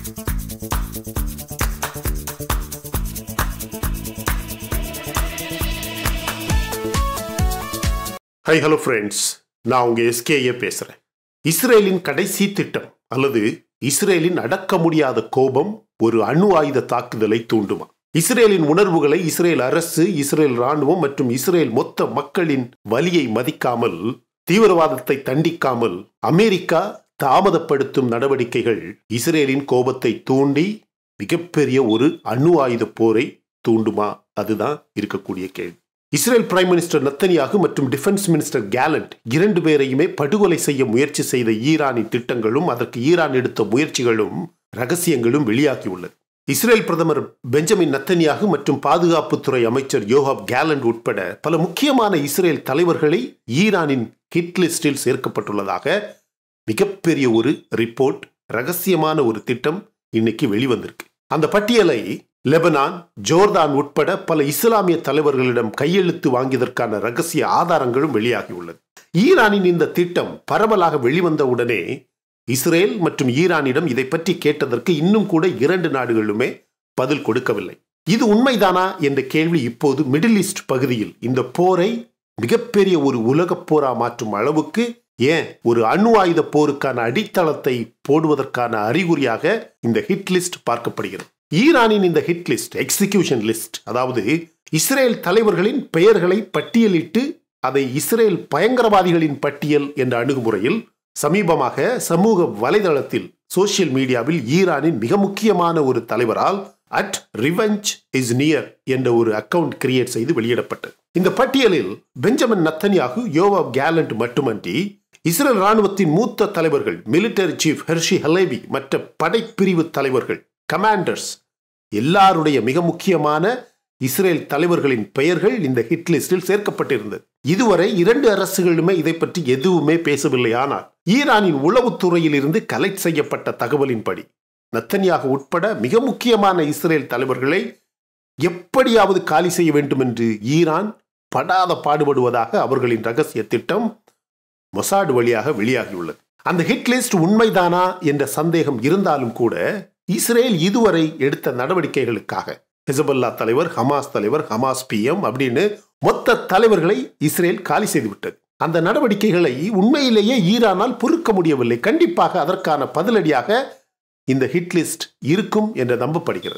high hello friends நான் உங்க SKA பேசுறேன் இஸ்ரேலின் கடைசி திட்டம் அல்லது இஸ்ரேலின் அடக்க முடியாத கோபம் ஒரு அணு ஆயுத தாக்குதலை தூண்டுமா இஸ்ரேலின் உணர்வுகளை இஸ்ரேல் அரசு இஸ்ரேல் ராணுவம் மற்றும் இஸ்ரேல் மொத்த மக்களின் வலியை மதிக்காமல் தீவிரவாதத்தை தண்டிக்காமல் அமெரிக்கா தாமதப்படுத்தும் நடவடிக்கைகள் இஸ்ரேலின் கோபத்தை தூண்டி மிகப்பெரிய ஒரு அணு ஆயுத போரை தூண்டுமா அதுதான் இருக்கக்கூடிய கேள்வி இஸ்ரேல் பிரைம் மினிஸ்டர் நத்தனியாகு மற்றும் டிஃபென்ஸ் மினிஸ்டர் கேலண்ட் இரண்டு பேரையுமே படுகொலை செய்ய முயற்சி செய்த ஈரானின் திட்டங்களும் அதற்கு ஈரான் எடுத்த முயற்சிகளும் ரகசியங்களும் வெளியாகியுள்ளது இஸ்ரேல் பிரதமர் பெஞ்சமின் நத்தனியாகு மற்றும் பாதுகாப்புத்துறை அமைச்சர் யோகாப் கேலண்ட் உட்பட பல முக்கியமான இஸ்ரேல் தலைவர்களை ஈரானின் ஹிட் லிஸ்டில் சேர்க்கப்பட்டுள்ளதாக மிகப்பெரிய ஒரு ரிப்போர்ட் ரகசியமான ஒரு திட்டம் இன்னைக்கு வெளிவந்திருக்கு அந்த பட்டியலை லெபனான் ஜோர்தான் உட்பட பல இஸ்லாமிய தலைவர்களிடம் கையெழுத்து வாங்கியதற்கான ரகசிய ஆதாரங்களும் வெளியாகியுள்ளது ஈரானின் இந்த திட்டம் பரவலாக வெளிவந்த உடனே இஸ்ரேல் மற்றும் ஈரானிடம் இதை பற்றி கேட்டதற்கு இன்னும் கூட இரண்டு நாடுகளுமே பதில் கொடுக்கவில்லை இது உண்மைதானா என்ற கேள்வி இப்போது மிடில் ஈஸ்ட் பகுதியில் இந்த போரை மிகப்பெரிய ஒரு உலகப் போரா மாற்றும் அளவுக்கு ஏன் ஒரு அணு ஆயுத போருக்கான அடித்தளத்தை போடுவதற்கான அறிகுறியாக இந்த ஹிட் லிஸ்ட் பார்க்கப்படுகிறது ஈரானின் இந்த ஹிட் லிஸ்ட் எக்ஸிகியூஷன் லிஸ்ட் அதாவது இஸ்ரேல் தலைவர்களின் பெயர்களை பட்டியலிட்டு அதை இஸ்ரேல் பயங்கரவாதிகளின் பட்டியல் என்ற அணுகுமுறையில் சமீபமாக சமூக வலைதளத்தில் சோசியல் மீடியாவில் ஈரானின் மிக முக்கியமான ஒரு தலைவரால் அட் ரிவெஞ்ச் இஸ் நியர் என்ற ஒரு அக்கவுண்ட் கிரியேட் செய்து வெளியிடப்பட்டது இந்த பட்டியலில் பெஞ்சமின் நத்தனியாகு யோவா கேலண்ட் மட்டுமன்றி இஸ்ரேல் ராணுவத்தின் மூத்த தலைவர்கள் மிலிட்டரி சீஃப் ஹெர்ஷி ஹலேவி மற்ற படைப்பிரிவு தலைவர்கள் கமாண்டர்ஸ் எல்லாருடைய மிக முக்கியமான இஸ்ரேல் தலைவர்களின் பெயர்கள் இந்த ஹிட் லிஸ்டில் சேர்க்கப்பட்டிருந்தது இதுவரை இரண்டு அரசுகளுமே இதை பற்றி எதுவுமே பேசவில்லை ஆனால் ஈரானின் உளவுத்துறையில் இருந்து கலெக்ட் செய்யப்பட்ட தகவலின்படி நத்தனியாக உட்பட மிக முக்கியமான இஸ்ரேல் தலைவர்களை எப்படியாவது காலி செய்ய வேண்டும் என்று ஈரான் படாத பாடுபடுவதாக அவர்களின் ரகசிய திட்டம் மொசாடு வழியாக வெளியாகியுள்ளது அந்த ஹிட் லிஸ்ட் உண்மைதானா என்ற சந்தேகம் இருந்தாலும் கூட இஸ்ரேல் இதுவரை எடுத்த நடவடிக்கைகளுக்காக ஹிசபல்லா தலைவர் ஹமாஸ் தலைவர் ஹமாஸ் பிஎம் அப்படின்னு மொத்த தலைவர்களை இஸ்ரேல் காலி செய்துவிட்டது அந்த நடவடிக்கைகளை உண்மையிலேயே ஈரானால் பொறுக்க முடியவில்லை கண்டிப்பாக அதற்கான பதிலடியாக இந்த ஹிட் லிஸ்ட் இருக்கும் என்று நம்பப்படுகிறது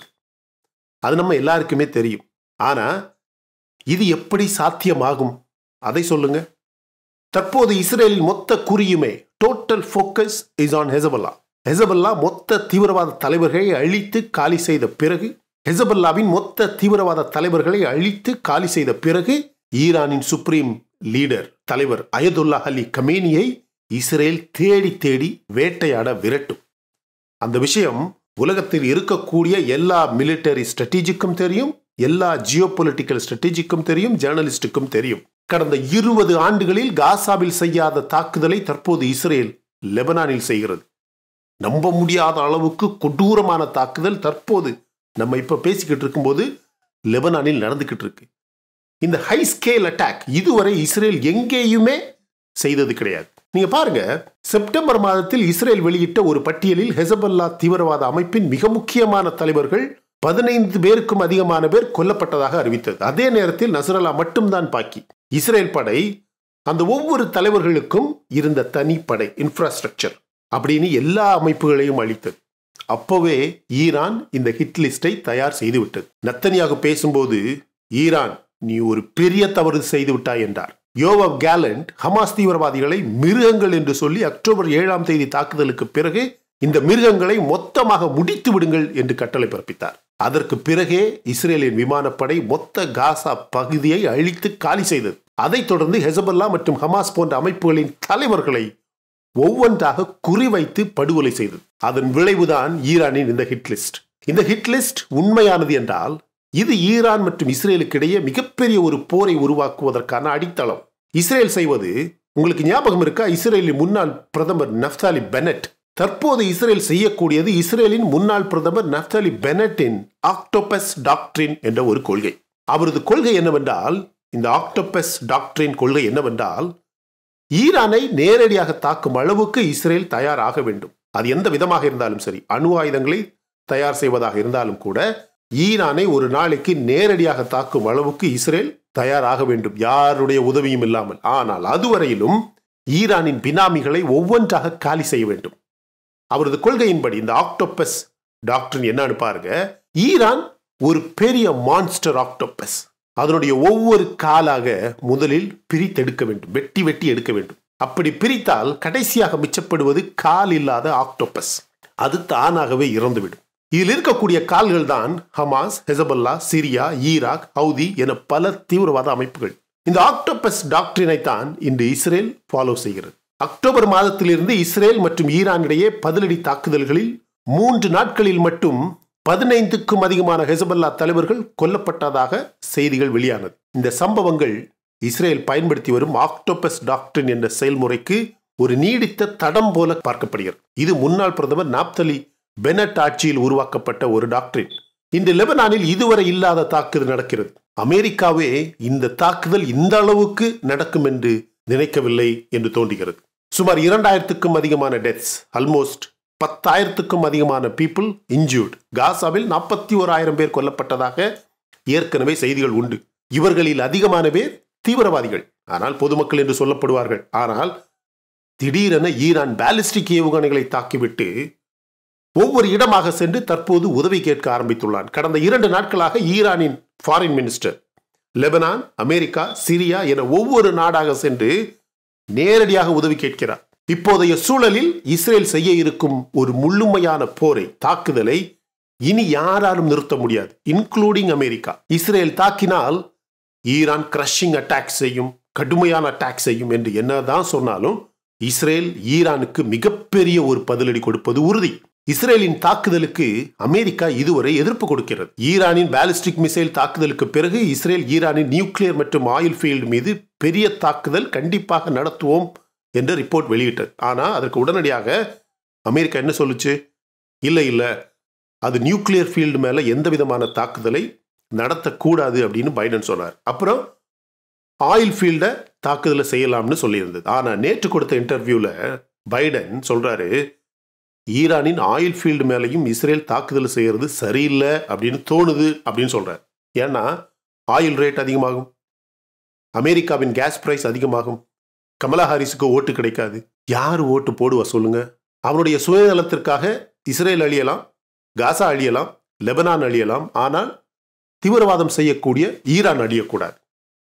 அது நம்ம எல்லாருக்குமே தெரியும் ஆனா இது எப்படி சாத்தியமாகும் அதை சொல்லுங்க தற்போது இஸ்ரேலின் மொத்த குறியுமே total focus is on Hezbollah Hezbollah மொத்த தீவிரவாத தலைவர்களை அழித்து காலி செய்த பிறகு ஹெசபல்லாவின் மொத்த தீவிரவாத தலைவர்களை அழித்து காலி செய்த பிறகு ஈரானின் சுப்ரீம் லீடர் தலைவர் அயதுல்லா அலி கமேனியை இஸ்ரேல் தேடி தேடி வேட்டையாட விரட்டும் அந்த விஷயம் உலகத்தில் இருக்கக்கூடிய எல்லா மிலிட்டரி ஸ்ட்ராட்டஜிக்கும் தெரியும் எல்லா ஜியோ பொலிட்டிக்கல் ஸ்ட்ராட்டஜிக்கும் தெரியும் ஜேர்னலிஸ்டுக்கும் தெரியும் கடந்த இருபது ஆண்டுகளில் காசாவில் செய்யாத தாக்குதலை தற்போது இஸ்ரேல் லெபனானில் செய்கிறது நம்ப முடியாத அளவுக்கு கொடூரமான தாக்குதல் தற்போது நம்ம இப்ப பேசிக்கிட்டு இருக்கும்போது லெபனானில் நடந்துகிட்டு இருக்கு இந்த ஹை ஸ்கேல் அட்டாக் இதுவரை இஸ்ரேல் எங்கேயுமே செய்தது கிடையாது நீங்க பாருங்க செப்டம்பர் மாதத்தில் இஸ்ரேல் வெளியிட்ட ஒரு பட்டியலில் ஹெசபல்லா தீவிரவாத அமைப்பின் மிக முக்கியமான தலைவர்கள் பதினைந்து பேருக்கும் அதிகமான பேர் கொல்லப்பட்டதாக அறிவித்தது அதே நேரத்தில் நசரல்லா மட்டும்தான் பாக்கி இஸ்ரேல் படை அந்த ஒவ்வொரு தலைவர்களுக்கும் இருந்த தனி படை இன்ஃப்ராஸ்ட்ரக்சர் அப்படின்னு எல்லா அமைப்புகளையும் அளித்தது அப்போவே ஈரான் இந்த ஹிட் லிஸ்டை தயார் செய்து விட்டது நத்தனியாக பேசும்போது ஈரான் நீ ஒரு பெரிய தவறு செய்து விட்டாய் என்றார் யோவப் கேலண்ட் ஹமாஸ் தீவிரவாதிகளை மிருகங்கள் என்று சொல்லி அக்டோபர் ஏழாம் தேதி தாக்குதலுக்கு பிறகு இந்த மிருகங்களை மொத்தமாக முடித்து விடுங்கள் என்று கட்டளை பிறப்பித்தார் அதற்கு பிறகே இஸ்ரேலின் விமானப்படை மொத்த காசா பகுதியை அழித்து காலி செய்தது அதைத் தொடர்ந்து ஹெசபல்லா மற்றும் ஹமாஸ் போன்ற அமைப்புகளின் தலைவர்களை ஒவ்வொன்றாக குறிவைத்து படுகொலை செய்தது அதன் விளைவுதான் ஈரானின் இந்த ஹிட் லிஸ்ட் இந்த ஹிட் லிஸ்ட் உண்மையானது என்றால் இது ஈரான் மற்றும் இஸ்ரேலுக்கு இடையே மிகப்பெரிய ஒரு போரை உருவாக்குவதற்கான அடித்தளம் இஸ்ரேல் செய்வது உங்களுக்கு ஞாபகம் இருக்கா இஸ்ரேலின் முன்னாள் பிரதமர் நஃப்தாலி பெனட் தற்போது இஸ்ரேல் செய்யக்கூடியது இஸ்ரேலின் முன்னாள் பிரதமர் நஃப்தாலி பெனட்டின் ஆக்டோபஸ் டாக்ட்ரின் என்ற ஒரு கொள்கை அவரது கொள்கை என்னவென்றால் இந்த ஆக்டோபஸ் டாக்ட்ரின் கொள்கை என்னவென்றால் ஈரானை நேரடியாக தாக்கும் அளவுக்கு இஸ்ரேல் தயாராக வேண்டும் அது எந்த விதமாக இருந்தாலும் சரி அணு ஆயுதங்களை தயார் செய்வதாக இருந்தாலும் கூட ஈரானை ஒரு நாளைக்கு நேரடியாக தாக்கும் அளவுக்கு இஸ்ரேல் தயாராக வேண்டும் யாருடைய உதவியும் இல்லாமல் ஆனால் அதுவரையிலும் ஈரானின் பினாமிகளை ஒவ்வொன்றாக காலி செய்ய வேண்டும் அவரது கொள்கையின்படி இந்த ஆக்டோபஸ் டாக்டர் என்னன்னு பாருங்க ஈரான் ஒரு பெரிய மான்ஸ்டர் ஆக்டோபஸ் அதனுடைய ஒவ்வொரு காலாக முதலில் பிரித்தெடுக்க வேண்டும் வெட்டி வெட்டி எடுக்க வேண்டும் அப்படி பிரித்தால் கடைசியாக மிச்சப்படுவது கால் இல்லாத ஆக்டோபஸ் அது தானாகவே இறந்துவிடும் இதில் இருக்கக்கூடிய கால்கள் தான் Hamas Hezbollah Syria Iraq Houthi என பல தீவிரவாத அமைப்புகள் இந்த ஆக்டோபஸ் டாக்டரினை தான் இன்று இஸ்ரேல் ஃபாலோ செய்கிறது அக்டோபர் மாதத்திலிருந்து இஸ்ரேல் மற்றும் ஈரான் இடையே பதிலடி தாக்குதல்களில் மூன்று நாட்களில் மட்டும் பதினைந்துக்கும் அதிகமான ஹெசபல்லா தலைவர்கள் கொல்லப்பட்டதாக செய்திகள் வெளியானது இந்த சம்பவங்கள் இஸ்ரேல் பயன்படுத்தி வரும் ஆக்டோபஸ் டாக்டரின் என்ற செயல்முறைக்கு ஒரு நீடித்த தடம் போல பார்க்கப்படுகிறது இது முன்னாள் பிரதமர் நாப்தலி பெனட் ஆட்சியில் உருவாக்கப்பட்ட ஒரு டாக்டரின் இன்று லெபனானில் இதுவரை இல்லாத தாக்குதல் நடக்கிறது அமெரிக்காவே இந்த தாக்குதல் இந்த அளவுக்கு நடக்கும் என்று நினைக்கவில்லை என்று தோன்றுகிறது சுமார் இரண்டாயிரத்துக்கும் அதிகமான டெத்ஸ் ஆல்மோஸ்ட் பத்தாயிரத்துக்கும் அதிகமான பீப்புள் இன்ஜூர்ட் காசாவில் நாற்பத்தி ஓராயிரம் பேர் கொல்லப்பட்டதாக ஏற்கனவே செய்திகள் உண்டு இவர்களில் அதிகமான பேர் தீவிரவாதிகள் ஆனால் பொதுமக்கள் என்று சொல்லப்படுவார்கள் ஆனால் திடீரென ஈரான் பாலிஸ்டிக் ஏவுகணைகளை தாக்கிவிட்டு ஒவ்வொரு இடமாக சென்று தற்போது உதவி கேட்க ஆரம்பித்துள்ளான் கடந்த இரண்டு நாட்களாக ஈரானின் foreign minister Lebanon America Syria என ஒவ்வொரு நாடாக சென்று நேரடியாக உதவி கேட்கிறார் இப்போதைய சூழலில் இஸ்ரேல் செய்ய இருக்கும் ஒரு முழுமையான போரை தாக்குதலை இனி யாராலும் நிறுத்த முடியாது இன்க்ளூடிங் அமெரிக்கா இஸ்ரேல் தாக்கினால் ஈரான் கிரஷிங் அட்டாக் செய்யும் கடுமையான அட்டாக் செய்யும் என்று என்னதான் சொன்னாலும் இஸ்ரேல் ஈரானுக்கு மிகப்பெரிய ஒரு பதிலடி கொடுப்பது உறுதி இஸ்ரேலின் தாக்குதலுக்கு அமெரிக்கா இதுவரை எதிர்ப்பு கொடுக்கிறது ஈரானின் பாலிஸ்டிக் மிசைல் தாக்குதலுக்கு பிறகு இஸ்ரேல் ஈரானின் நியூக்ளியர் மற்றும் ஆயில் ஃபீல்டு மீது பெரிய தாக்குதல் கண்டிப்பாக நடத்துவோம் என்று ரிப்போர்ட் வெளியிட்டது ஆனால் அதற்கு உடனடியாக அமெரிக்கா என்ன சொல்லுச்சு இல்லை இல்லை அது நியூக்ளியர் ஃபீல்டு மேலே எந்த விதமான தாக்குதலை நடத்தக்கூடாது அப்படின்னு பைடன் சொன்னார் அப்புறம் ஆயில் ஃபீல்டை தாக்குதலை செய்யலாம்னு சொல்லியிருந்தது ஆனால் நேற்று கொடுத்த இன்டர்வியூவில் பைடன் சொல்கிறாரு ஈரானின் ஆயில் ஃபீல்டு மேலேயும் இஸ்ரேல் தாக்குதல் செய்கிறது சரியில்லை அப்படின்னு தோணுது அப்படின்னு சொல்கிறார் ஏன்னா ஆயில் ரேட் அதிகமாகும் அமெரிக்காவின் கேஸ் பிரைஸ் அதிகமாகும் கமலா ஹாரிஸுக்கு ஓட்டு கிடைக்காது யார் ஓட்டு போடுவா சொல்லுங்க அவனுடைய சுயநலத்திற்காக இஸ்ரேல் அழியலாம் காசா அழியலாம் லெபனான் அழியலாம் ஆனால் தீவிரவாதம் செய்யக்கூடிய ஈரான் அழியக்கூடாது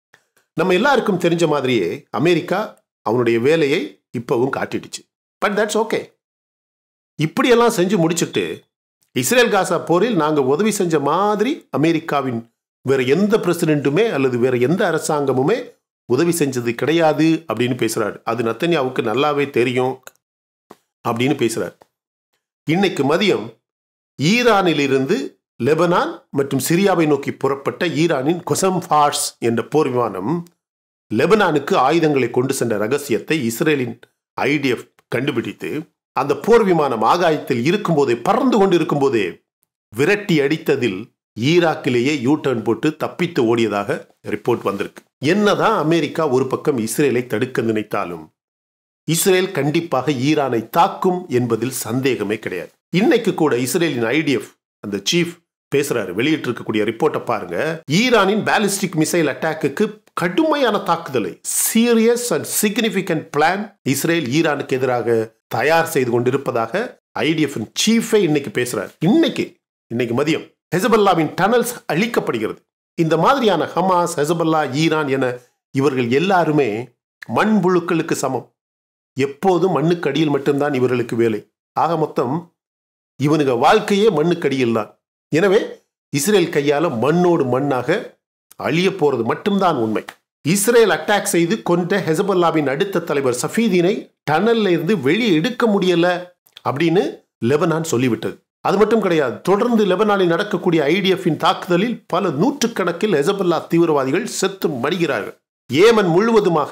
நம்ம எல்லாருக்கும் தெரிஞ்ச மாதிரியே அமெரிக்கா அவனுடைய வேலையை இப்பவும் காட்டிடுச்சு பட் தட்ஸ் ஓகே இப்படியெல்லாம் செஞ்சு முடிச்சுட்டு இஸ்ரேல் காசா போரில் நாங்கள் உதவி செஞ்ச மாதிரி அமெரிக்காவின் வேற எந்த பிரசிடென்ட்டுமே அல்லது வேற எந்த அரசாங்கமுமே உதவி செஞ்சது கிடையாது அப்படின்னு பேசுறாரு அது நத்தன்யாவுக்கு நல்லாவே தெரியும் அப்படின்னு பேசுறார் இன்னைக்கு மதியம் ஈரானிலிருந்து லெபனான் மற்றும் சிரியாவை நோக்கி புறப்பட்ட ஈரானின் கொசம் ஃபார்ஸ் என்ற போர் விமானம் லெபனானுக்கு ஆயுதங்களை கொண்டு சென்ற ரகசியத்தை இஸ்ரேலின் ஐடிஎஃப் கண்டுபிடித்து அந்த போர் விமானம் ஆகாயத்தில் இருக்கும்போதே பறந்து கொண்டு இருக்கும்போதே விரட்டி அடித்ததில் ஈராக்கிலேயே யூ டர்ன் போட்டு தப்பித்து ஓடியதாக ரிப்போர்ட் வந்திருக்கு என்னதான் அமெரிக்கா ஒரு பக்கம் இஸ்ரேலை தடுக்க நினைத்தாலும் இஸ்ரேல் கண்டிப்பாக ஈரானை தாக்கும் என்பதில் சந்தேகமே கிடையாது இன்னைக்கு கூட இஸ்ரேலின் ஐடிஎஃப் அந்த சீஃப் பேசுறாரு வெளியிட்டு இருக்கக்கூடிய ரிப்போர்ட்டை பாருங்க ஈரானின் பாலிஸ்டிக் மிசைல் அட்டாக்கு கடுமையான தாக்குதலை serious and significant plan Israel ஈரானுக்கு எதிராக தயார் செய்து கொண்டிருப்பதாக ஐடிஎஃப் சீஃபே இன்னைக்கு பேசுறாரு இன்னைக்கு இன்னைக்கு மதியம் ஹெசபல்லாவின் டனல்ஸ் அழிக்கப்படுகிறது இந்த மாதிரியான ஹமாஸ் ஹெசபல்லா ஈரான் என இவர்கள் எல்லாருமே மண்புழுக்களுக்கு சமம் எப்போதும் மண்ணுக்கடியில் மட்டும்தான் இவர்களுக்கு வேலை ஆக மொத்தம் இவனுங்க வாழ்க்கையே மண்ணுக்கடியில் தான் எனவே இஸ்ரேல் கையால மண்ணோடு மண்ணாக அழிய போறது மட்டும்தான் உண்மை இஸ்ரேல் அட்டாக் செய்து கொண்ட ஹெசபல்லாவின் அடுத்த தலைவர் சஃபீதீனை டனல்ல இருந்து வெளியே எடுக்க முடியல அப்படின்னு லெபனான் சொல்லிவிட்டது அது மட்டும் கிடையாது தொடர்ந்து லெபனானில் நடக்கக்கூடிய ஐடிஎஃபின் தாக்குதலில் பல நூற்றுக்கணக்கில் ஹெசபல்லா தீவிரவாதிகள் செத்து மடிகிறார்கள் ஏமன் முழுவதுமாக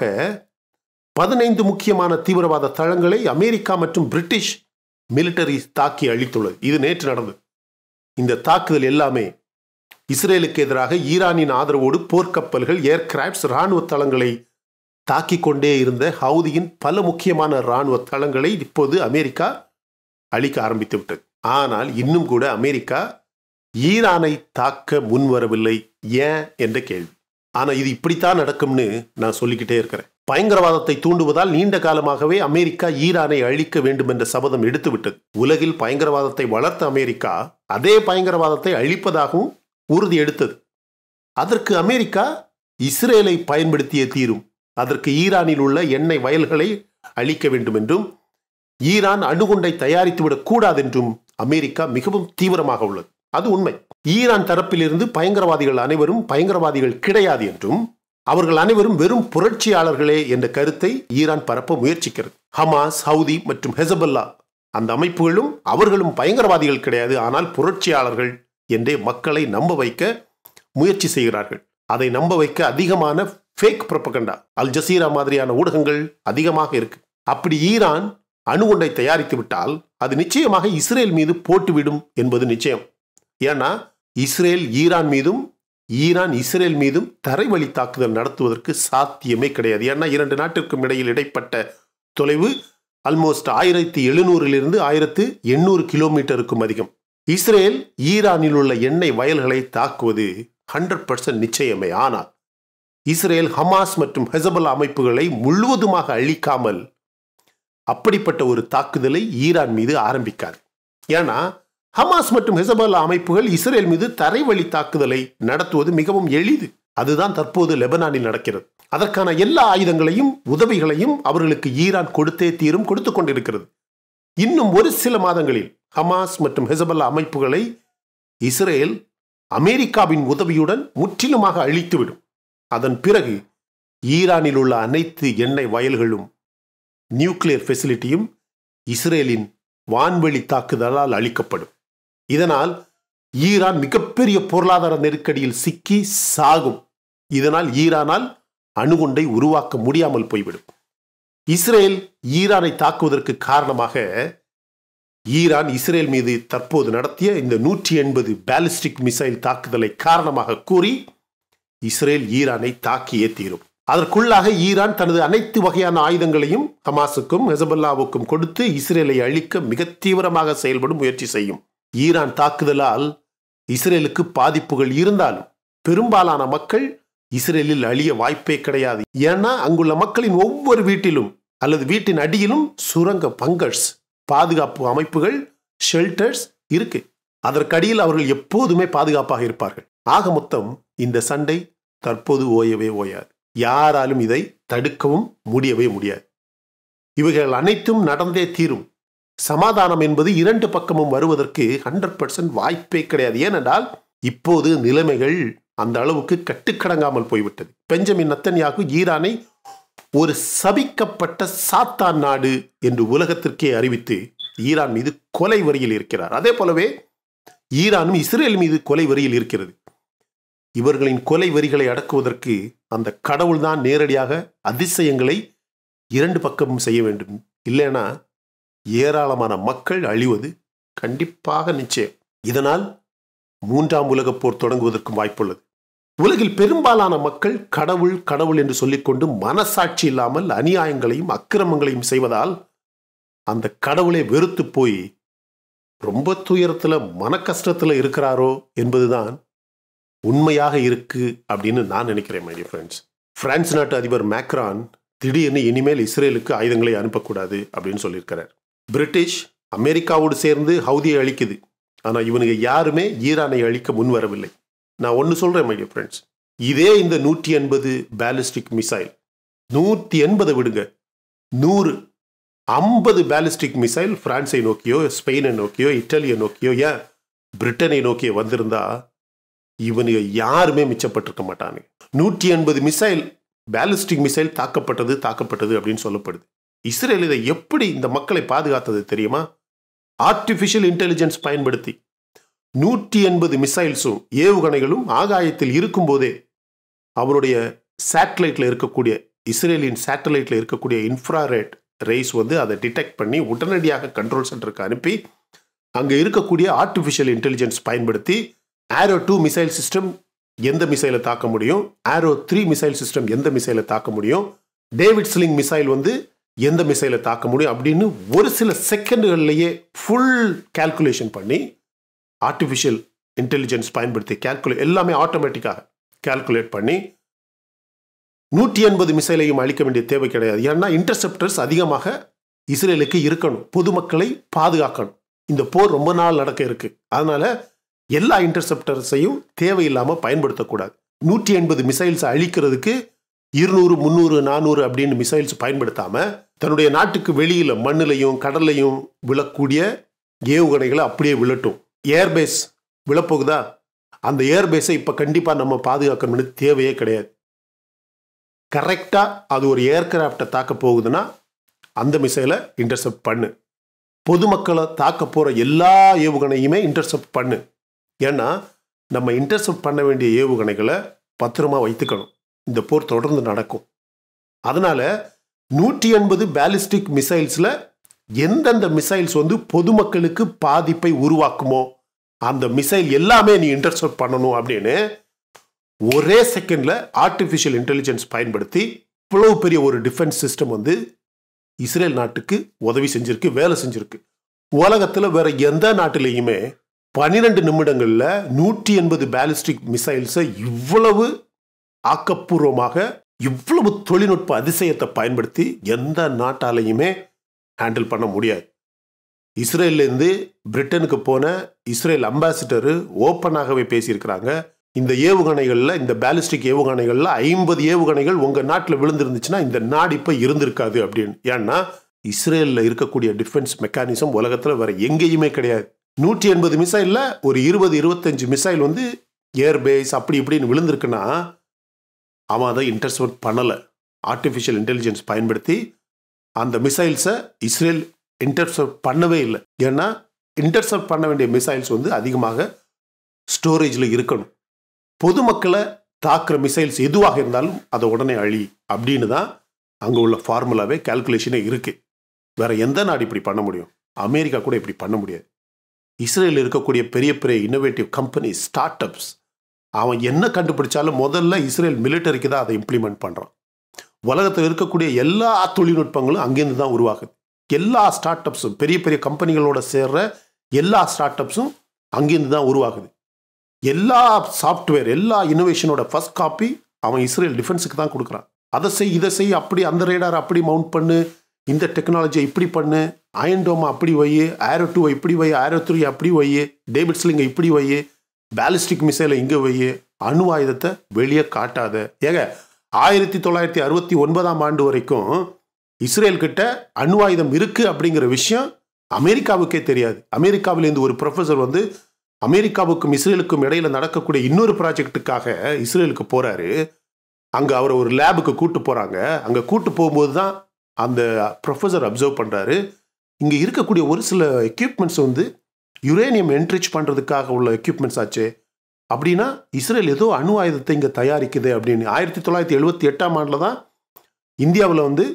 பதினைந்து முக்கியமான தீவிரவாத தளங்களை அமெரிக்கா மற்றும் பிரிட்டிஷ் மிலிட்டரி தாக்கி அழித்துள்ளது இது நேற்று நடந்தது இந்த தாக்குதல் எல்லாமே இஸ்ரேலுக்கு எதிராக ஈரானின் ஆதரவோடு போர்க்கப்பல்கள் ஏர்கிராப்ட்ஸ் இராணுவ தளங்களை தாக்கிக் கொண்டே இருந்த ஹவுதியின் பல முக்கியமான இராணுவ தளங்களை இப்போது அமெரிக்கா அழிக்க ஆரம்பித்து விட்டது ஆனால் இன்னும் கூட அமெரிக்கா ஈரானை தாக்க முன்வரவில்லை ஏன் என்ற கேள்வி ஆனா இது இப்படித்தான் நடக்கும்னு நான் சொல்லிக்கிட்டே இருக்கிறேன் பயங்கரவாதத்தை தூண்டுவதால் நீண்ட காலமாகவே அமெரிக்கா ஈரானை அழிக்க வேண்டும் என்ற சபதம் எடுத்துவிட்டது உலகில் பயங்கரவாதத்தை வளர்த்த அமெரிக்கா அதே பயங்கரவாதத்தை அழிப்பதாகவும் உறுதி எடுத்தது அதற்கு அமெரிக்கா இஸ்ரேலை பயன்படுத்திய தீரும் அதற்கு ஈரானில் உள்ள எண்ணெய் வயல்களை அழிக்க வேண்டும் என்றும் ஈரான் அணுகுண்டை தயாரித்துவிடக் கூடாது என்றும் அமெரிக்கா மிகவும் தீவிரமாக உள்ளது அது உண்மை ஈரான் தரப்பிலிருந்து பயங்கரவாதிகள் அனைவரும் பயங்கரவாதிகள் கிடையாது என்றும் அவர்கள் அனைவரும் வெறும் புரட்சியாளர்களே என்ற கருத்தை ஈரான் பரப்ப முயற்சிக்கிறது ஹமாஸ் ஹவுதி மற்றும் ஹெசபல்லா அந்த அமைப்புகளும் அவர்களும் பயங்கரவாதிகள் கிடையாது ஆனால் புரட்சியாளர்கள் என்றே மக்களை நம்ப வைக்க முயற்சி செய்கிறார்கள் அதை நம்ப வைக்க அதிகமான ஃபேக் ப்ரொபகண்டா அல் ஜசீரா மாதிரியான ஊடகங்கள் அதிகமாக இருக்கு அப்படி ஈரான் அணுகுண்டை தயாரித்து விட்டால் அது நிச்சயமாக இஸ்ரேல் மீது போட்டுவிடும் என்பது நிச்சயம் ஏன்னா இஸ்ரேல் ஈரான் மீதும் ஈரான் இஸ்ரேல் மீதும் தரைவழி தாக்குதல் நடத்துவதற்கு சாத்தியமே கிடையாது ஏன்னா இரண்டு நாட்டிற்கும் இடையில் இடைப்பட்ட தொலைவு ஆல்மோஸ்ட் ஆயிரத்தி எழுநூறிலிருந்து ஆயிரத்து எண்ணூறு கிலோமீட்டருக்கும் அதிகம் இஸ்ரேல் ஈரானில் உள்ள எண்ணெய் வயல்களை தாக்குவது ஹண்ட்ரட் பர்சன்ட் நிச்சயமே ஆனால் இஸ்ரேல் ஹமாஸ் மற்றும் ஹெசபல் அமைப்புகளை முழுவதுமாக அழிக்காமல் அப்படிப்பட்ட ஒரு தாக்குதலை ஈரான் மீது ஆரம்பிக்காது ஏன்னா ஹமாஸ் மற்றும் ஹெசபல்லா அமைப்புகள் இஸ்ரேல் மீது தரைவழி தாக்குதலை நடத்துவது மிகவும் எளிது அதுதான் தற்போது லெபனானில் நடக்கிறது அதற்கான எல்லா ஆயுதங்களையும் உதவிகளையும் அவர்களுக்கு ஈரான் கொடுத்தே தீரும் கொடுத்து கொண்டிருக்கிறது இன்னும் ஒரு சில மாதங்களில் ஹமாஸ் மற்றும் ஹெசபல்லா அமைப்புகளை இஸ்ரேல் அமெரிக்காவின் உதவியுடன் முற்றிலுமாக அழித்துவிடும் அதன் பிறகு ஈரானில் உள்ள அனைத்து எண்ணெய் வயல்களும் நியூக்ளியர் ஃபெசிலிட்டியும் இஸ்ரேலின் வான்வெளி தாக்குதலால் அழிக்கப்படும் இதனால் ஈரான் மிகப்பெரிய பொருளாதார நெருக்கடியில் சிக்கி சாகும் இதனால் ஈரானால் அணுகுண்டை உருவாக்க முடியாமல் போய்விடும் இஸ்ரேல் ஈரானை தாக்குவதற்கு காரணமாக ஈரான் இஸ்ரேல் மீது தற்போது நடத்திய இந்த நூற்றி எண்பது பேலிஸ்டிக் மிசைல் தாக்குதலை காரணமாக கூறி இஸ்ரேல் ஈரானை தாக்கியே தீரும் அதற்குள்ளாக ஈரான் தனது அனைத்து வகையான ஆயுதங்களையும் ஹமாஸுக்கும் ஹெசபல்லாவுக்கும் கொடுத்து இஸ்ரேலை அழிக்க மிக தீவிரமாக செயல்படும் முயற்சி செய்யும் ஈரான் தாக்குதலால் இஸ்ரேலுக்கு பாதிப்புகள் இருந்தாலும் பெரும்பாலான மக்கள் இஸ்ரேலில் அழிய வாய்ப்பே கிடையாது ஏன்னா அங்குள்ள மக்களின் ஒவ்வொரு வீட்டிலும் அல்லது வீட்டின் அடியிலும் சுரங்க பங்கர்ஸ் பாதுகாப்பு அமைப்புகள் ஷெல்டர்ஸ் இருக்கு அதற்கடியில் அவர்கள் எப்போதுமே பாதுகாப்பாக இருப்பார்கள் ஆக மொத்தம் இந்த சண்டை தற்போது ஓயவே ஓயாது யாராலும் இதை தடுக்கவும் முடியவே முடியாது இவைகள் அனைத்தும் நடந்தே தீரும் சமாதானம் என்பது இரண்டு பக்கமும் வருவதற்கு ஹண்ட்ரட் பர்சன்ட் வாய்ப்பே கிடையாது ஏனென்றால் இப்போது நிலைமைகள் அந்த அளவுக்கு கட்டுக்கடங்காமல் போய்விட்டது பெஞ்சமின் நத்தன்யாகு ஈரானை ஒரு சபிக்கப்பட்ட சாத்தான் நாடு என்று உலகத்திற்கே அறிவித்து ஈரான் மீது கொலை வரியில் இருக்கிறார் அதே போலவே ஈரானும் இஸ்ரேல் மீது கொலை வரியில் இருக்கிறது இவர்களின் கொலை வரிகளை அடக்குவதற்கு அந்த கடவுள்தான் நேரடியாக அதிசயங்களை இரண்டு பக்கமும் செய்ய வேண்டும் இல்லைனா ஏராளமான மக்கள் அழிவது கண்டிப்பாக நிச்சயம் இதனால் மூன்றாம் உலகப் போர் தொடங்குவதற்கும் வாய்ப்புள்ளது உலகில் பெரும்பாலான மக்கள் கடவுள் கடவுள் என்று சொல்லிக்கொண்டு மனசாட்சி இல்லாமல் அநியாயங்களையும் அக்கிரமங்களையும் செய்வதால் அந்த கடவுளை வெறுத்து போய் ரொம்ப துயரத்துல மன கஷ்டத்துல இருக்கிறாரோ என்பதுதான் உண்மையாக இருக்கு அப்படின்னு நான் நினைக்கிறேன் மை ஃப்ரெண்ட்ஸ் பிரான்ஸ் நாட்டு அதிபர் மேக்ரான் திடீர்னு இனிமேல் இஸ்ரேலுக்கு ஆயுதங்களை அனுப்பக்கூடாது அப்படின்னு சொல்லியிருக்கிறார் பிரிட்டிஷ் அமெரிக்காவோடு சேர்ந்து ஹவுதியை அழிக்குது ஆனால் இவனுங்க யாருமே ஈரானை அழிக்க முன் வரவில்லை நான் ஒன்று சொல்கிறேன் மை ஃப்ரெண்ட்ஸ் இதே இந்த நூற்றி எண்பது பேலிஸ்டிக் மிசைல் நூற்றி எண்பதை விடுங்க நூறு ஐம்பது பேலிஸ்டிக் மிசைல் பிரான்ஸை நோக்கியோ ஸ்பெயினை நோக்கியோ இட்டாலியை நோக்கியோ ஏன் பிரிட்டனை நோக்கியோ வந்திருந்தா இவனுங்க யாருமே மிச்சப்பட்டிருக்க மாட்டானுங்க நூற்றி எண்பது மிசைல் பேலிஸ்டிக் மிசைல் தாக்கப்பட்டது தாக்கப்பட்டது அப்படின்னு சொல்லப்படுது இஸ்ரேல் இதை எப்படி இந்த மக்களை பாதுகாத்தது தெரியுமா ஆர்டிஃபிஷியல் இன்டெலிஜென்ஸ் பயன்படுத்தி நூற்றி எண்பது மிசைல்ஸும் ஏவுகணைகளும் ஆகாயத்தில் இருக்கும்போதே அவருடைய சேட்டலைட்டில் இருக்கக்கூடிய இஸ்ரேலின் சேட்டலைட்டில் இருக்கக்கூடிய இன்ஃப்ராரெட் ரேஸ் வந்து அதை டிடெக்ட் பண்ணி உடனடியாக கண்ட்ரோல் சென்டருக்கு அனுப்பி அங்கே இருக்கக்கூடிய ஆர்டிஃபிஷியல் இன்டெலிஜென்ஸ் பயன்படுத்தி ஆரோ டூ மிசைல் சிஸ்டம் எந்த மிசைலை தாக்க முடியும் ஆரோ த்ரீ மிசைல் சிஸ்டம் எந்த மிசைலை தாக்க முடியும் டேவிட் ஸ்லிங் மிசைல் வந்து எந்த மிசைலை தாக்க முடியும் அப்படின்னு ஒரு சில செகண்டுகள்லேயே ஃபுல் கால்குலேஷன் பண்ணி ஆர்டிஃபிஷியல் இன்டெலிஜென்ஸ் பயன்படுத்தி கால்குலே எல்லாமே ஆட்டோமேட்டிக்காக கால்குலேட் பண்ணி நூற்றி எண்பது மிசைலையும் அழிக்க வேண்டிய தேவை கிடையாது ஏன்னா இன்டர்செப்டர்ஸ் அதிகமாக இஸ்ரேலுக்கு இருக்கணும் பொதுமக்களை பாதுகாக்கணும் இந்த போர் ரொம்ப நாள் நடக்க இருக்கு அதனால எல்லா இன்டர்செப்டர்ஸையும் தேவையில்லாமல் பயன்படுத்தக்கூடாது நூற்றி எண்பது மிசைல்ஸ் அழிக்கிறதுக்கு இருநூறு முந்நூறு நானூறு அப்படின்னு மிசைல்ஸ் பயன்படுத்தாம தன்னுடைய நாட்டுக்கு வெளியில மண்ணிலையும் கடல்லையும் விழக்கூடிய ஏவுகணைகளை அப்படியே விழட்டும் ஏர்பேஸ் விழப்போகுதா அந்த ஏர்பேஸை இப்போ கண்டிப்பாக நம்ம பாதுகாக்கணும்னு தேவையே கிடையாது கரெக்டாக அது ஒரு ஏர்கிராஃப்டை தாக்க போகுதுன்னா அந்த மிசைலை இன்டர்செப்ட் பண்ணு பொதுமக்களை தாக்க போகிற எல்லா ஏவுகணையுமே இன்டர்செப்ட் பண்ணு ஏன்னா நம்ம இன்டர்செப்ட் பண்ண வேண்டிய ஏவுகணைகளை பத்திரமா வைத்துக்கணும் இந்த போர் தொடர்ந்து நடக்கும் அதனால நூற்றி எண்பது பேலிஸ்டிக் மிசைல்ஸில் எந்தெந்த மிசைல்ஸ் வந்து பொதுமக்களுக்கு பாதிப்பை உருவாக்குமோ அந்த மிசைல் எல்லாமே நீ இன்டர்செப்ட் பண்ணணும் அப்படின்னு ஒரே செகண்ட்ல ஆர்டிஃபிஷியல் இன்டெலிஜென்ஸ் பயன்படுத்தி இவ்வளவு பெரிய ஒரு டிஃபென்ஸ் சிஸ்டம் வந்து இஸ்ரேல் நாட்டுக்கு உதவி செஞ்சிருக்கு வேலை செஞ்சிருக்கு உலகத்தில் வேற எந்த நாட்டிலையுமே பன்னிரெண்டு நிமிடங்களில் நூற்றி எண்பது பேலிஸ்டிக் மிசைல்ஸை இவ்வளவு ஆக்கப்பூர்வமாக இவ்வளவு தொழில்நுட்ப அதிசயத்தை பயன்படுத்தி எந்த நாட்டாலையுமே ஹேண்டில் பண்ண முடியாது இஸ்ரேல்லேருந்து பிரிட்டனுக்கு போன இஸ்ரேல் அம்பாசிடரு ஓப்பனாகவே பேசியிருக்கிறாங்க இந்த ஏவுகணைகளில் இந்த பேலிஸ்டிக் ஏவுகணைகளில் ஐம்பது ஏவுகணைகள் உங்கள் நாட்டில் விழுந்திருந்துச்சுன்னா இந்த நாடு இப்போ இருந்திருக்காது அப்படின்னு ஏன்னா இஸ்ரேலில் இருக்கக்கூடிய டிஃபென்ஸ் மெக்கானிசம் உலகத்தில் வேற எங்கேயுமே கிடையாது நூற்றி எண்பது மிசைலில் ஒரு இருபது இருபத்தஞ்சு மிசைல் வந்து ஏர்பேஸ் அப்படி இப்படின்னு விழுந்திருக்குன்னா அவன் அதை இன்டர்செப்ட் பண்ணலை ஆர்டிஃபிஷியல் இன்டெலிஜென்ஸ் பயன்படுத்தி அந்த மிசைல்ஸை இஸ்ரேல் இன்டர்செப்ட் பண்ணவே இல்லை ஏன்னா இன்டர்செப்ட் பண்ண வேண்டிய மிசைல்ஸ் வந்து அதிகமாக ஸ்டோரேஜில் இருக்கணும் பொதுமக்களை தாக்குற மிசைல்ஸ் எதுவாக இருந்தாலும் அதை உடனே அழி அப்படின்னு தான் அங்கே உள்ள ஃபார்முலாவே கால்குலேஷனே இருக்கு வேற எந்த நாடு இப்படி பண்ண முடியும் அமெரிக்கா கூட இப்படி பண்ண முடியாது இஸ்ரேலில் இருக்கக்கூடிய பெரிய பெரிய இன்னோவேட்டிவ் கம்பெனி ஸ்டார்ட் அப்ஸ் அவன் என்ன கண்டுபிடிச்சாலும் முதல்ல இஸ்ரேல் மிலிட்டரிக்கு தான் அதை இம்ப்ளிமெண்ட் பண்ணுறான் உலகத்தில் இருக்கக்கூடிய எல்லா தொழில்நுட்பங்களும் அங்கேருந்து தான் உருவாகுது எல்லா ஸ்டார்ட் அப்ஸும் பெரிய பெரிய கம்பெனிகளோட சேர்ற எல்லா ஸ்டார்ட் அப்ஸும் அங்கேருந்து தான் உருவாகுது எல்லா சாஃப்ட்வேர் எல்லா இனோவேஷனோட ஃபர்ஸ்ட் காப்பி அவன் இஸ்ரேல் டிஃபென்ஸுக்கு தான் கொடுக்குறான் அதை செய் இதை செய் அப்படி அந்த ரேடார் அப்படி மவுண்ட் பண்ணு இந்த டெக்னாலஜியை இப்படி பண்ணு அயன்டோமா அப்படி வை ஆரோ டூ இப்படி வை ஆரோ த்ரீ அப்படி வை டேபிட் ஸ்லிங்க இப்படி வை பேலிஸ்டிக் மிசைலை இங்கே வை அணு ஆயுதத்தை வெளியே காட்டாத ஏங்க ஆயிரத்தி தொள்ளாயிரத்தி அறுபத்தி ஒன்பதாம் ஆண்டு வரைக்கும் இஸ்ரேல் கிட்ட அணு ஆயுதம் இருக்கு அப்படிங்கிற விஷயம் அமெரிக்காவுக்கே தெரியாது அமெரிக்காவிலேருந்து ஒரு ப்ரொஃபஸர் வந்து அமெரிக்காவுக்கும் இஸ்ரேலுக்கும் இடையில நடக்கக்கூடிய இன்னொரு ப்ராஜெக்ட்டுக்காக இஸ்ரேலுக்கு போறாரு அங்க அவரை ஒரு லேபுக்கு கூட்டு போறாங்க அங்க கூட்டு போகும்போது தான் அந்த ப்ரொஃபஸர் அப்சர்வ் பண்றாரு இங்க இருக்கக்கூடிய ஒரு சில எக்யூப்மெண்ட்ஸ் வந்து யுரேனியம் என்ட்ரிச் பண்றதுக்காக உள்ள எக்யூப்மெண்ட்ஸ் ஆச்சு அப்படின்னா இஸ்ரேல் ஏதோ அணு ஆயுதத்தை இங்க தயாரிக்குது அப்படின்னு ஆயிரத்தி தொள்ளாயிரத்தி எழுபத்தி எட்டாம் ஆண்டில் தான் இந்தியாவில் வந்து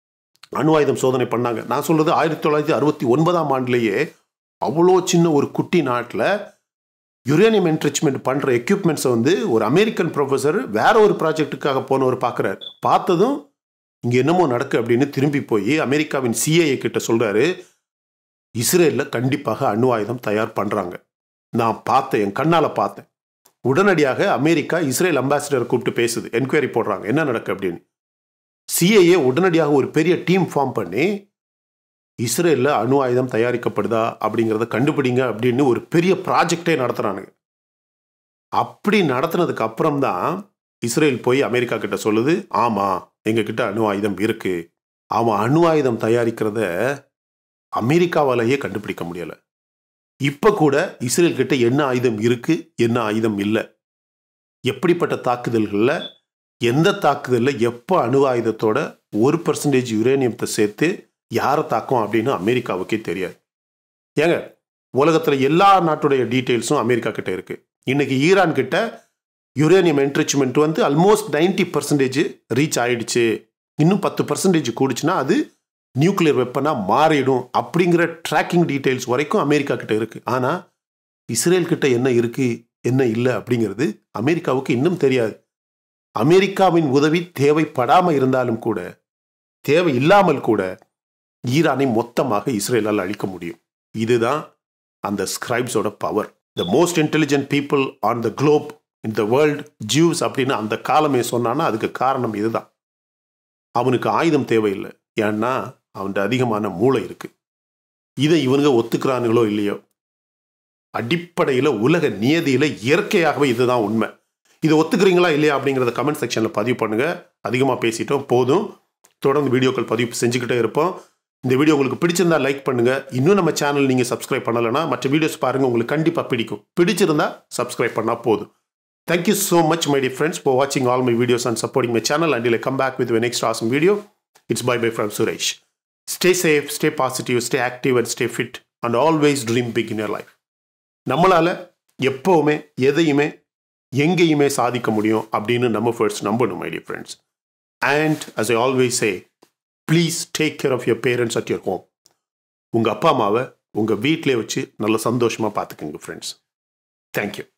அணு ஆயுதம் சோதனை பண்ணாங்க நான் சொல்றது ஆயிரத்தி தொள்ளாயிரத்தி அறுபத்தி ஒன்பதாம் ஆண்டுலேயே அவ்வளோ சின்ன ஒரு குட்டி நாட்டில் யுரேனியம் என்ட்ரிச்மெண்ட் பண்ணுற எக்யூப்மெண்ட்ஸை வந்து ஒரு அமெரிக்கன் ப்ரொஃபஸர் வேற ஒரு ப்ராஜெக்ட்டுக்காக போனவர் பார்க்குறாரு பார்த்ததும் இங்கே என்னமோ நடக்கு அப்படின்னு திரும்பி போய் அமெரிக்காவின் சிஏஏ கிட்ட சொல்கிறாரு இஸ்ரேலில் கண்டிப்பாக அணு ஆயுதம் தயார் பண்ணுறாங்க நான் பார்த்தேன் என் கண்ணால் பார்த்தேன் உடனடியாக அமெரிக்கா இஸ்ரேல் அம்பாசிடரை கூப்பிட்டு பேசுது என்கொயரி போடுறாங்க என்ன நடக்கு அப்படின்னு சிஏஏ உடனடியாக ஒரு பெரிய டீம் ஃபார்ம் பண்ணி இஸ்ரேலில் அணு ஆயுதம் தயாரிக்கப்படுதா அப்படிங்கிறத கண்டுபிடிங்க அப்படின்னு ஒரு பெரிய ப்ராஜெக்டே நடத்துகிறானுங்க அப்படி நடத்துனதுக்கு அப்புறம் தான் இஸ்ரேல் போய் அமெரிக்கா கிட்ட சொல்லுது ஆமாம் எங்ககிட்ட அணு ஆயுதம் இருக்கு அவன் அணு ஆயுதம் தயாரிக்கிறத அமெரிக்காவாலேயே கண்டுபிடிக்க முடியலை இப்போ கூட இஸ்ரேல் கிட்ட என்ன ஆயுதம் இருக்கு என்ன ஆயுதம் இல்லை எப்படிப்பட்ட தாக்குதல்களில் எந்த தாக்குதலில் எப்போ அணு ஆயுதத்தோட ஒரு பர்சன்டேஜ் யுரேனியத்தை சேர்த்து யாரை தாக்கும் அப்படின்னு அமெரிக்காவுக்கே தெரியாது ஏங்க உலகத்தில் எல்லா நாட்டுடைய டீட்டெயில்ஸும் அமெரிக்கா கிட்ட இருக்கு இன்னைக்கு ஈரான் கிட்ட யுரேனியம் என்ட்ரிச்மெண்ட் வந்து ஆல்மோஸ்ட் நைன்டி பர்சன்டேஜ் ரீச் ஆயிடுச்சு இன்னும் பத்து பர்சன்டேஜ் கூடுச்சுன்னா அது நியூக்ளியர் வெப்பனாக மாறிடும் அப்படிங்கிற ட்ராக்கிங் டீட்டெயில்ஸ் வரைக்கும் அமெரிக்கா கிட்ட இருக்கு ஆனால் இஸ்ரேல் கிட்ட என்ன இருக்கு என்ன இல்லை அப்படிங்கிறது அமெரிக்காவுக்கு இன்னும் தெரியாது அமெரிக்காவின் உதவி தேவைப்படாமல் இருந்தாலும் கூட தேவை இல்லாமல் கூட ஈரானை மொத்தமாக இஸ்ரேலால் அழிக்க முடியும் இதுதான் அந்த ஸ்கிரைப்ஸோட power the most intelligent people on the globe in the world Jews அப்படின்னு அந்த காலமே சொன்னான்னா அதுக்கு காரணம் இதுதான் அவனுக்கு ஆயுதம் தேவையில்லை ஏன்னா அவன்கிட்ட அதிகமான மூளை இருக்கு இதை இவனுங்க ஒத்துக்கிறானுங்களோ இல்லையோ அடிப்படையில் உலக நியதியில் இயற்கையாகவே இதுதான் உண்மை இதை ஒத்துக்கிறீங்களா இல்லையா அப்படிங்கிறத கமெண்ட் செக்ஷனில் பதிவு பண்ணுங்க அதிகமாக பேசிட்டோம் போதும் தொடர்ந்து வீடியோக்கள் பதிவு செஞ்சுக்கிட்டே இருப்போம் இந்த வீடியோ உங்களுக்கு பிடிச்சிருந்தா லைக் பண்ணுங்க இன்னும் நம்ம சேனல் நீங்கள் சப்ஸ்கிரைப் பண்ணலைன்னா மற்ற வீடியோஸ் பாருங்க உங்களுக்கு கண்டிப்பாக பிடிக்கும் பிடிச்சிருந்தா சப்ஸ்கிரைப் பண்ணால் போதும் thank you so much my dear friends for வாட்சிங் all my videos and supporting my channel and இல்லை come back with next awesome video it's bye bye from Suresh stay safe stay positive stay active and stay fit and always dream big in your life நம்மளால் எப்போவுமே எதையுமே எங்கேயுமே சாதிக்க முடியும் அப்படின்னு நம்ம first நம்பணும் my dear friends and as I always say please take care of your parents at your home உங்கள் அப்பா அம்மாவை உங்கள் வீட்டிலே வச்சு நல்ல சந்தோஷமாக பார்த்துக்குங்க ஃப்ரெண்ட்ஸ் தேங்க்யூ